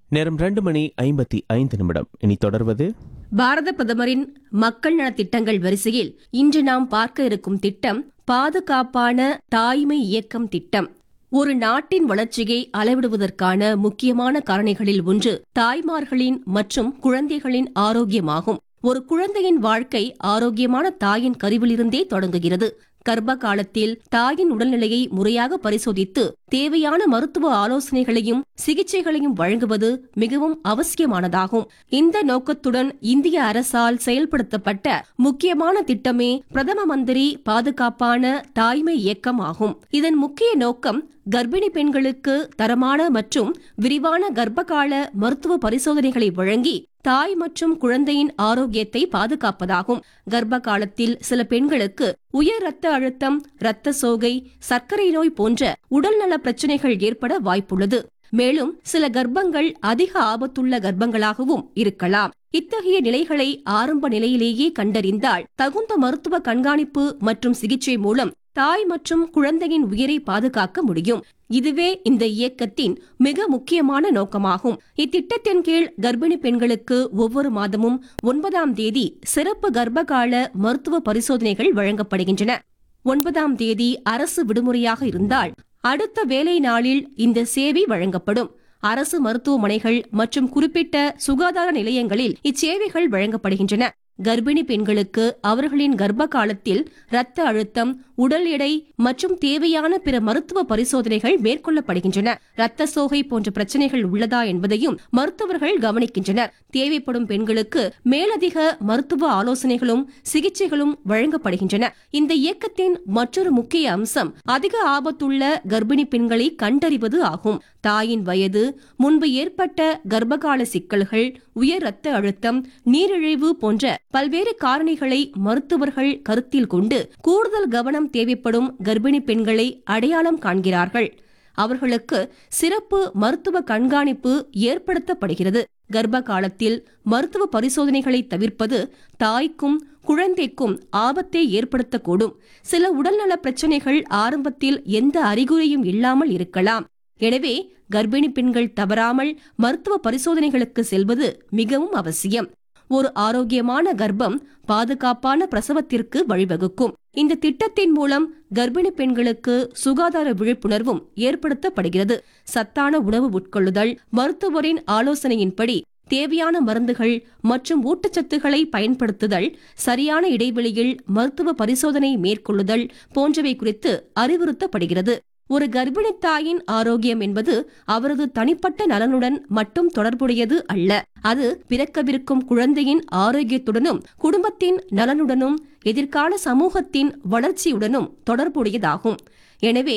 நேரம் ரெண்டு மணி ஐம்பத்தி ஐந்து நிமிடம் இனி தொடர்வது பாரத பிரதமரின் மக்கள் நலத் திட்டங்கள் வரிசையில் இன்று நாம் பார்க்க இருக்கும் திட்டம் பாதுகாப்பான தாய்மை இயக்கம் திட்டம் ஒரு நாட்டின் வளர்ச்சியை அளவிடுவதற்கான முக்கியமான காரணிகளில் ஒன்று தாய்மார்களின் மற்றும் குழந்தைகளின் ஆரோக்கியமாகும் ஒரு குழந்தையின் வாழ்க்கை ஆரோக்கியமான தாயின் கருவிலிருந்தே தொடங்குகிறது கர்ப்ப காலத்தில் தாயின் உடல்நிலையை முறையாக பரிசோதித்து தேவையான மருத்துவ ஆலோசனைகளையும் சிகிச்சைகளையும் வழங்குவது மிகவும் அவசியமானதாகும் இந்த நோக்கத்துடன் இந்திய அரசால் செயல்படுத்தப்பட்ட முக்கியமான திட்டமே பிரதம மந்திரி பாதுகாப்பான தாய்மை இயக்கம் ஆகும் இதன் முக்கிய நோக்கம் கர்ப்பிணி பெண்களுக்கு தரமான மற்றும் விரிவான கர்ப்பகால மருத்துவ பரிசோதனைகளை வழங்கி தாய் மற்றும் குழந்தையின் ஆரோக்கியத்தை பாதுகாப்பதாகும் கர்ப்ப காலத்தில் சில பெண்களுக்கு உயர் ரத்த அழுத்தம் இரத்த சோகை சர்க்கரை நோய் போன்ற உடல்நல பிரச்சனைகள் ஏற்பட வாய்ப்புள்ளது மேலும் சில கர்ப்பங்கள் அதிக ஆபத்துள்ள கர்ப்பங்களாகவும் இருக்கலாம் இத்தகைய நிலைகளை ஆரம்ப நிலையிலேயே கண்டறிந்தால் தகுந்த மருத்துவ கண்காணிப்பு மற்றும் சிகிச்சை மூலம் தாய் மற்றும் குழந்தையின் உயிரை பாதுகாக்க முடியும் இதுவே இந்த இயக்கத்தின் மிக முக்கியமான நோக்கமாகும் இத்திட்டத்தின் கீழ் கர்ப்பிணி பெண்களுக்கு ஒவ்வொரு மாதமும் ஒன்பதாம் தேதி சிறப்பு கர்ப்பகால மருத்துவ பரிசோதனைகள் வழங்கப்படுகின்றன ஒன்பதாம் தேதி அரசு விடுமுறையாக இருந்தால் அடுத்த வேலை நாளில் இந்த சேவை வழங்கப்படும் அரசு மருத்துவமனைகள் மற்றும் குறிப்பிட்ட சுகாதார நிலையங்களில் இச்சேவைகள் வழங்கப்படுகின்றன கர்ப்பிணி பெண்களுக்கு அவர்களின் கர்ப்ப காலத்தில் இரத்த அழுத்தம் உடல் எடை மற்றும் தேவையான பிற மருத்துவ பரிசோதனைகள் மேற்கொள்ளப்படுகின்றன இரத்த சோகை போன்ற பிரச்சனைகள் உள்ளதா என்பதையும் மருத்துவர்கள் கவனிக்கின்றனர் தேவைப்படும் பெண்களுக்கு மேலதிக மருத்துவ ஆலோசனைகளும் சிகிச்சைகளும் வழங்கப்படுகின்றன இந்த இயக்கத்தின் மற்றொரு முக்கிய அம்சம் அதிக ஆபத்துள்ள கர்ப்பிணி பெண்களை கண்டறிவது ஆகும் தாயின் வயது முன்பு ஏற்பட்ட கர்ப்பகால சிக்கல்கள் உயர் இரத்த அழுத்தம் நீரிழிவு போன்ற பல்வேறு காரணிகளை மருத்துவர்கள் கருத்தில் கொண்டு கூடுதல் கவனம் தேவைப்படும் கர்ப்பிணி பெண்களை அடையாளம் காண்கிறார்கள் அவர்களுக்கு சிறப்பு மருத்துவ கண்காணிப்பு ஏற்படுத்தப்படுகிறது கர்ப்ப காலத்தில் மருத்துவ பரிசோதனைகளை தவிர்ப்பது தாய்க்கும் குழந்தைக்கும் ஆபத்தை ஏற்படுத்தக்கூடும் சில உடல்நல பிரச்சனைகள் ஆரம்பத்தில் எந்த அறிகுறியும் இல்லாமல் இருக்கலாம் எனவே கர்ப்பிணி பெண்கள் தவறாமல் மருத்துவ பரிசோதனைகளுக்கு செல்வது மிகவும் அவசியம் ஒரு ஆரோக்கியமான கர்ப்பம் பாதுகாப்பான பிரசவத்திற்கு வழிவகுக்கும் இந்த திட்டத்தின் மூலம் கர்ப்பிணி பெண்களுக்கு சுகாதார விழிப்புணர்வும் ஏற்படுத்தப்படுகிறது சத்தான உணவு உட்கொள்ளுதல் மருத்துவரின் ஆலோசனையின்படி தேவையான மருந்துகள் மற்றும் ஊட்டச்சத்துக்களை பயன்படுத்துதல் சரியான இடைவெளியில் மருத்துவ பரிசோதனை மேற்கொள்ளுதல் போன்றவை குறித்து அறிவுறுத்தப்படுகிறது ஒரு கர்ப்பிணி தாயின் ஆரோக்கியம் என்பது அவரது தனிப்பட்ட நலனுடன் மட்டும் தொடர்புடையது அல்ல அது பிறக்கவிருக்கும் குழந்தையின் ஆரோக்கியத்துடனும் குடும்பத்தின் நலனுடனும் எதிர்கால சமூகத்தின் வளர்ச்சியுடனும் தொடர்புடையதாகும் எனவே